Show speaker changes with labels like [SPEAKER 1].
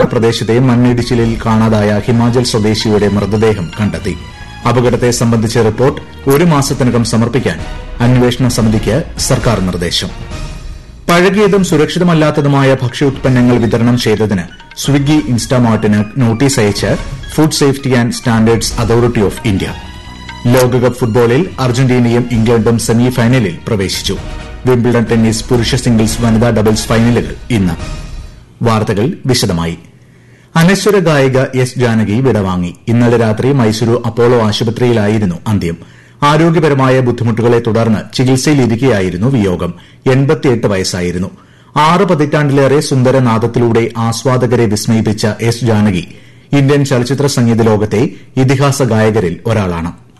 [SPEAKER 1] പ്രദേശത്തെ മണ്ണിടിച്ചിലിൽ കാണാതായ ഹിമാചൽ സ്വദേശിയുടെ മൃതദേഹം കണ്ടെത്തി അപകടത്തെ സംബന്ധിച്ച റിപ്പോർട്ട് ഒരു മാസത്തിനകം സമർപ്പിക്കാൻ അന്വേഷണ സമിതിക്ക് സർക്കാർ നിർദ്ദേശം പഴകിയതും സുരക്ഷിതമല്ലാത്തതുമായ ഭക്ഷ്യോത്പന്നങ്ങൾ വിതരണം ചെയ്തതിന് സ്വിഗ്ഗി ഇൻസ്റ്റാമാർട്ടിന് നോട്ടീസ് അയച്ച് food safety and standards authority of India ലോകകപ്പ് ഫുട്ബോളിൽ അർജന്റീനയും ഇംഗ്ലണ്ടും സെമി ഫൈനലിൽ പ്രവേശിച്ചു വിംബിൾഡൺ ടെന്നീസ് പുരുഷ സിംഗിൾസ് വനിതാ ഡബിൾസ് ഫൈനലുകൾ ഇന്ന് വാർത്തകൾ വിശദമായി അനശ്വര ഗായിക എസ് ജാനകി വിടവാങ്ങി ഇന്നലെ രാത്രി മൈസൂരു അപ്പോളോ ആശുപത്രിയിലായിരുന്നു അന്ത്യം ആരോഗ്യപരമായ ബുദ്ധിമുട്ടുകളെ തുടർന്ന് ചികിത്സയിലിരിക്കെയായിരുന്നു വിയോഗം വയസ്സായിരുന്നു ആറ് പതിറ്റാണ്ടിലേറെ സുന്ദരനാദത്തിലൂടെ ആസ്വാദകരെ വിസ്മയിപ്പിച്ച എസ് ജാനകി ഇന്ത്യൻ ചലച്ചിത്ര സംഗീത ലോകത്തെ ഇതിഹാസ ഗായകരിൽ ഒരാളാണ്